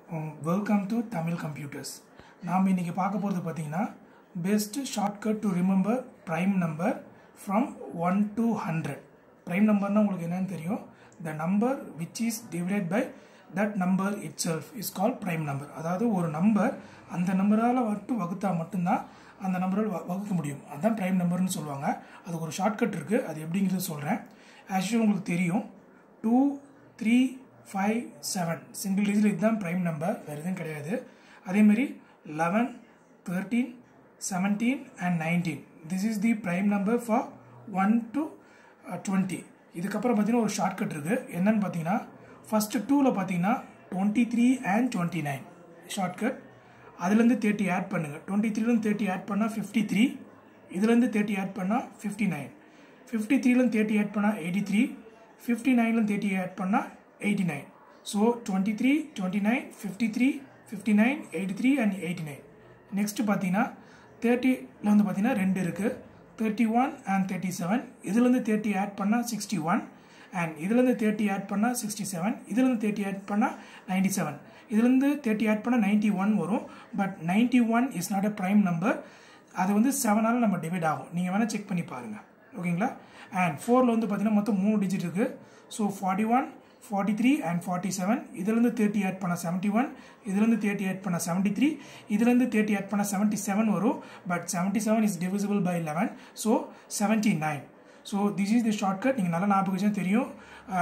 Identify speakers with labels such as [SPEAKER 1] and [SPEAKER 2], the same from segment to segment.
[SPEAKER 1] welcome to Tamil computers நாம் இன்றைக்கி பார்க்க போகிறது பார்த்தீங்கன்னா best shortcut to remember prime number from one to hundred prime நம்பர்னால் உங்களுக்கு என்னன்னு தெரியும் the number which is divided by that number itself is call prime number அதாவது ஒரு நம்பர் அந்த நம்பரால் மட்டும் வகுத்தா மட்டும்தான் அந்த நம்பரால் வ- வகுக்க முடியும் அதுதான் ப்ரைம் நம்பர்னு சொல்லுவாங்க அதுக்கு ஒரு ஷார்ட்கட் இருக்குது அது எப்படிங்கிறது சொல்கிறேன் ஆக்சுவலி உங்களுக்கு தெரியும் two three five seven single digit இதுதான் ப்ரைம் நம்பர் வேறு எதுவும் கிடையாது அதேமாரி eleven thirteen seventeen and nineteen this is the prime number for one to twenty இதுக்கப்புறம் பார்த்தீங்கன்னா ஒரு ஷார்ட்கட் இருக்குது என்னன்னு பார்த்தீங்கன்னா ஃபஸ்ட்டு டூவில் பார்த்தீங்கன்னா twenty three and twenty nine shortcut அதுலேருந்து தேர்ட்டி ஆட் பண்ணுங்கள் டுவெண்ட்டி த்ரீலேருந்து தேர்ட்டி ஆட் பண்ணால் ஃபிஃப்டி த்ரீ இதுலேருந்து தேர்ட்டி ஆட் பண்ணால் ஃபிஃப்டி நைன் ஃபிஃப்டி த்ரீலேருந்து தேர்ட்டி ஆட் பண்ணால் எயிட்டி த்ரீ ஃபிஃப்டி நைன்லேருந்து தேர்ட்டி ஆட் பண்ணால் eighty nine so twenty three twenty nine fifty three fifty nine eighty three and eighty nine next பார்த்தீங்கன்னா தேர்ட்டியில் வந்து பார்த்தீங்கன்னா ரெண்டு இருக்குது thirty one and thirty seven இதுலேருந்து தேர்ட்டி ஆட் பண்ணால் சிக்ஸ்டி ஒன் அண்ட் இதுலேருந்து தேர்ட்டி ஆட் பண்ணால் சிக்ஸ்டி செவன் இதுலேருந்து தேர்ட்டி ஆட் பண்ணால் நைன்டி செவன் இதுலேருந்து தேர்ட்டி ஆட் பண்ணால் நைன்ட்டி ஒன் வரும் but ninety one is not a prime number அது வந்து செவனால் நம்ம டிவைட் ஆகும் நீங்கள் வேணால் செக் பண்ணி பாருங்கள் ஓகேங்களா அண்ட் ஃபோரில் வந்து பார்த்தீங்கன்னா மொத்தம் மூணு டிஜிட் இருக்குது so forty one forty three and forty seven இதுலேருந்து தேர்ட்டி ஆட் பண்ண செவன்ட்டி ஒன் இதுலேருந்து தேர்ட்டி ஆட் பண்ண செவன்ட்டி த்ரீ இதுலேருந்து தேர்ட்டி ஆட் பண்ண செவன்ட்டி செவன் வரும் but seventy seven is divisible by eleven so seventy nine so this is the shortcut நீங்கள் நல்லா ஞாபகம் வச்சா தெரியும்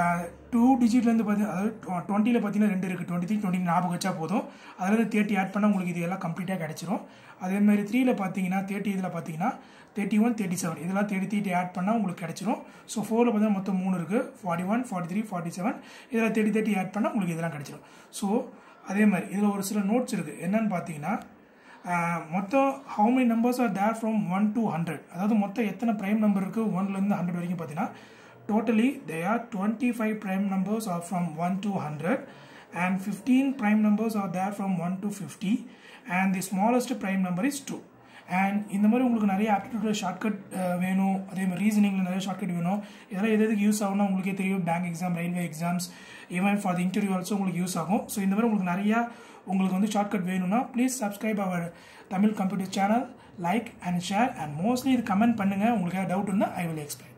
[SPEAKER 1] டூ டிஜிட்லேருந்து பார்த்து அதாவது டுவெண்ட்டியில் பார்த்தீங்கன்னா ரெண்டு இருக்குது டுவெண்ட்டி த்ரீ டுவெண்ட்டி ஞாபகம் வச்சா போதும் அதுலேருந்து தேர்ட்டி ஆட் பண்ணால் உங்களுக்கு இது எல்லாம் கம்ப்ளீட்டாக கிடச்சிரும் அதே மாதிரி த்ரீல பார்த்தீங்கன்னா தேர்ட்டி இதில் பார்த்தீங்கன்னா தேர்ட்டி ஒன் தேர்ட்டி செவன் இதெல்லாம் தேர்ட்டி தேர்ட்டி ஆட் பண்ணால் உங்களுக்கு கிடச்சிரும் ஸோ ஃபோரில் பார்த்தீங்கன்னா மொத்தம் மூணு இருக்குது forty one forty three forty seven இதில் தேர்ட்டி தேர்ட்டி ஆட் பண்ணால் உங்களுக்கு இதெல்லாம் கிடச்சிரும் ஸோ அதே மாதிரி இதில் ஒரு சில நோட்ஸ் இருக்குது என்னன்னு பார்த்தீங்கன்னா ஆஹ், மொத்தம் how many numbers are there from one to hundred அதாவது மொத்தம் எத்தனை ப்ரைம் நம்பர் இருக்குது ஒன்லேருந்து ஹண்ட்ரட் வரைக்கும் பார்த்தீங்கன்னா totally they are twenty five prime numbers are from one to hundred and fifteen prime numbers are there from one to fifty and the smallest prime number is two and இந்த மாதிரி உங்களுக்கு நிறைய aptitude shortcut வேணும் அதே மாதிரி ரீசனிங்கில் நிறைய shortcut வேணும் இதெல்லாம் எது எதுக்கு யூஸ் ஆகும்னா உங்களுக்கே தெரியும் bank exam railway exams even for the interview also உங்களுக்கு யூஸ் ஆகும் ஸோ இந்த மாதிரி உங்களுக்கு நிறையா உங்களுக்கு வந்து ஷார்ட்கட் வேணும்னா please subscribe our Tamil computer channel like and share and mostly இது கமெண்ட் பண்ணுங்கள் உங்களுக்கு ஏதாவது டவுட் இருந்தால் ஐ வில் எக்ஸ்பிளைன்